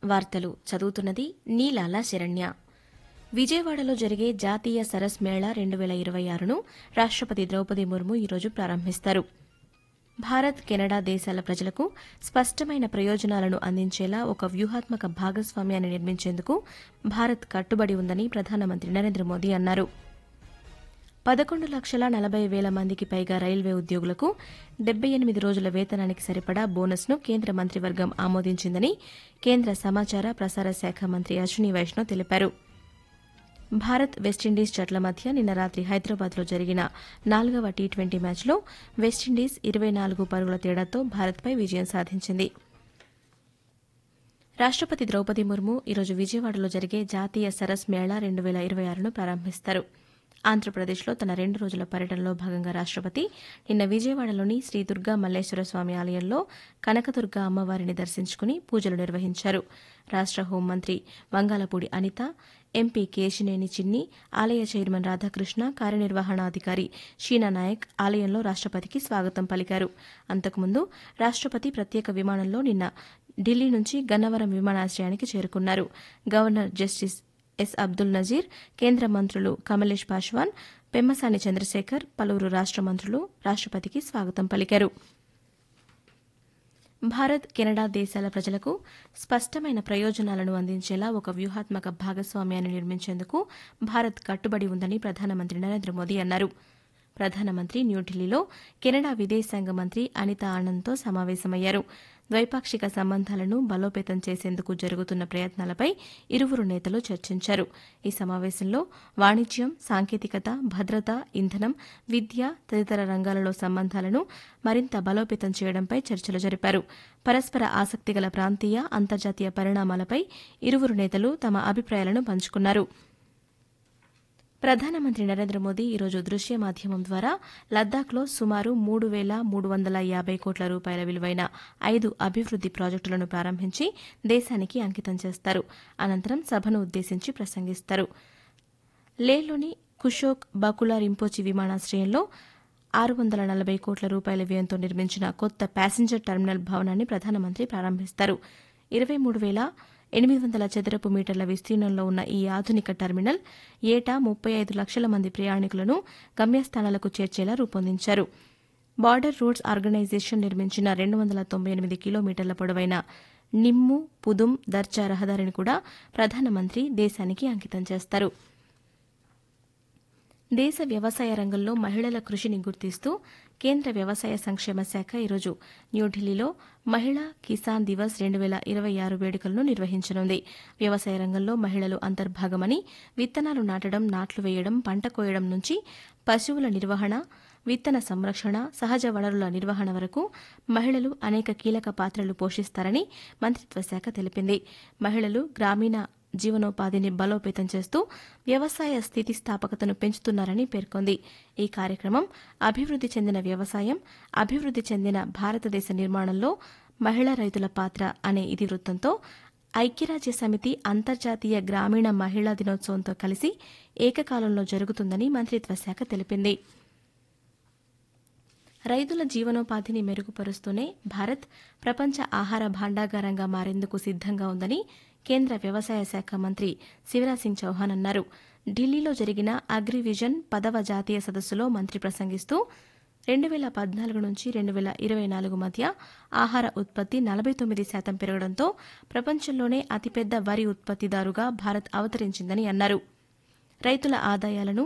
వార్తలు చదువుతున్నది నీలాల శరణ్య విజయవాడలో జరిగే జాతీయ సరస్ మేళా రెండు వేల ఇరవై ఆరును రాష్టపతి ద్రౌపది ముర్ము ఈరోజు ప్రారంభిస్తారు భారత్ కెనడా దేశాల ప్రజలకు స్పష్టమైన ప్రయోజనాలను అందించేలా ఒక వ్యూహాత్మక భాగస్వామ్యాన్ని నిర్మించేందుకు భారత్ కట్టుబడి ఉందని ప్రధానమంత్రి నరేంద్ర మోదీ అన్నారు పదకొండు లక్షల నలభై వేల మందికి పైగా రైల్వే ఉద్యోగులకు డెబ్బై ఎనిమిది రోజుల వేతనానికి సరిపడా బోనస్ను కేంద్ర మంత్రివర్గం ఆమోదించిందని కేంద్ర సమాచార ప్రసార శాఖ మంత్రి అశ్విని వైష్ణవ్ తెలిపారు భారత్ వెస్టిండీస్ జట్ల మధ్య నిన్న రాత్రి హైదరాబాద్లో జరిగిన నాలుగవ టీ ట్వంటీ మ్యాచ్లో వెస్టిండీస్ ఇరవై నాలుగు పరుగుల తేడాతో భారత్పై విజయం సాధించింది రాష్టపతి ద్రౌపది ముర్ము ఈరోజు విజయవాడలో జరిగే జాతీయ సరస్ మేళా రెండు వేల ఇరవై ఆరును ప్రారంభిస్తారు ఆంధ్రప్రదేశ్లో తన రెండు రోజుల పర్యటనలో భాగంగా రాష్టపతి నిన్న విజయవాడలోని శ్రీ దుర్గా మల్లేశ్వర స్వామి ఆలయంలో కనకదుర్గ అమ్మవారిని దర్శించుకుని పూజలు నిర్వహించారు రాష్ట హోంమంత్రి వంగాలపూడి అనిత ఎంపీ కేశినేని చిన్ని ఆలయ చైర్మన్ రాధాకృష్ణ కార్యనిర్వహణాధికారి షీనా నాయక్ ఆలయంలో రాష్టపతికి స్వాగతం పలికారు అంతకుముందు రాష్టపతి ప్రత్యేక విమానంలో నిన్న ఢిల్లీ నుంచి గన్నవరం విమానాశ్రయానికి చేరుకున్నారు governor justice S Abdul Nazeer కేంద్ర మంత్రులు కమలేష్ పాశ్వాన్ పెమ్మసాని చంద్రశేఖర్ పలువురు రాష్ట మంత్రులు రాష్టపతికి స్వాగతం పలికారు భారత్ కెనడా దేశాల ప్రజలకు స్పష్టమైన ప్రయోజనాలను అందించేలా ఒక వ్యూహాత్మక భాగస్వామ్యాన్ని నిర్మించేందుకు భారత్ కట్టుబడి ఉందని ప్రధానమంత్రి నరేంద్ర మోదీ అన్నారు ప్రధానమంత్రి న్యూఢిల్లీలో కెనడా విదేశాంగ మంత్రి అనితా ఆనంద్తో సమావేశమయ్యారు ద్వైపాక్షిక సంబంధాలను బలోపేతం చేసేందుకు జరుగుతున్న ప్రయత్నాలపై ఇరువురు నేతలు చర్చించారు ఈ సమావేశంలో వాణిజ్యం సాంకేతికత భద్రత ఇంధనం విద్య తదితర రంగాలలో సంబంధాలను మరింత బలోపేతం చేయడంపై చర్చలు జరిపారు పరస్పర ఆసక్తిగల ప్రాంతీయ అంతర్జాతీయ పరిణామాలపై ఇరువురు నేతలు తమ అభిప్రాయాలను పంచుకున్నారు ప్రధానమంత్రి నరేంద్ర మోదీ ఈరోజు దృశ్య మాధ్యమం ద్వారా లద్దాఖ్లో సుమారు మూడు వేల మూడు వందల యాబై కోట్ల రూపాయల విలువైన ఐదు అభివృద్ది ప్రాజెక్టులను ప్రారంభించి దేశానికి అంకితం చేస్తారు అనంతరం సభను ఉద్దేశించి ప్రసంగిస్తారు లేలోని కుషోక్ బకులా రింపోచి విమానాశ్రయంలో ఆరు వందల నలభై కోట్ల రూపాయల వ్యయంతో నిర్మించిన కొత్త ప్యాసింజర్ టెర్మినల్ భవనాన్ని ప్రధానమంత్రి ప్రారంభిస్తారు ఇరవై మూడు వేల ఎనిమిది వందల చదరపు మీటర్ల విస్తీర్ణంలో ఉన్న ఈ ఆధునిక టెర్మినల్ ఏటా ముప్పై ఐదు లక్షల మంది ప్రయాణికులను గమ్యస్థానాలకు చేర్చేలా రూపొందించారు బార్డర్ రోడ్స్ ఆర్గనైజేషన్ నిర్మించిన రెండు వందల తొంభై ఎనిమిది కిలోమీటర్ల పొడవైన నిమ్ము పుదుం దర్చా రహదారిని కూడా ప్రధానమంత్రి దేశానికి అంకితం చేస్తారు దేశ వ్యవసాయ రంగంలో మహిళల కృషిని గుర్తిస్తూ కేంద్ర వ్యవసాయ సంక్షేమ శాఖ ఈరోజు న్యూఢిల్లీలో మహిళా కిసాన్ దివస్ రెండు వేల ఇరవై ఆరు వేడుకలను నిర్వహించనుంది వ్యవసాయ రంగంలో మహిళలు అంతర్భాగమని విత్తనాలు నాటడం నాట్లు వేయడం పంట కోయడం నుంచి పశువుల నిర్వహణ విత్తన సంరక్షణ సహజ వనరుల నిర్వహణ వరకు మహిళలు అనేక కీలక పాత్రలు పోషిస్తారని మంత్రిత్వ శాఖ తెలిపింది మహిళలు గ్రామీణ జీవనోపాధిని బలోపేతం చేస్తూ వ్యవసాయ స్థితిస్థాపకతను పెంచుతున్నారని పేర్కొంది ఈ కార్యక్రమం అభివృద్ది చెందిన వ్యవసాయం అభివృద్ది చెందిన భారతదేశ నిర్మాణంలో మహిళా రైతుల పాత్ర అనే ఇతివృత్తంతో ఐక్యరాజ్య సమితి అంతర్జాతీయ గ్రామీణ మహిళా దినోత్సవంతో కలిసి ఏకకాలంలో జరుగుతుందని మంత్రిత్వ శాఖ తెలిపింది రైతుల జీవనోపాధిని మెరుగుపరుస్తూనే భారత్ ప్రపంచ ఆహార భాండాగారంగా మారేందుకు సిద్దంగా ఉందని కేంద్ర వ్యవసాయ శాఖ మంత్రి శివరాజ్ సింగ్ చౌహాన్ అన్నారు ఢిల్లీలో జరిగిన అగ్రివిజన్ పదవ జాతీయ సదస్సులో మంత్రి ప్రసంగిస్తూ రెండు వేల పద్నాలుగు నుంచి రెండు వేల ఇరవై నాలుగు మధ్య ఆహార ఉత్పత్తి నలభై తొమ్మిది శాతం పెరగడంతో ప్రపంచంలోనే అతిపెద్ద వరి ఉత్పత్తిదారుగా భారత్ అవతరించిందని అన్నారు రైతుల ఆదాయాలను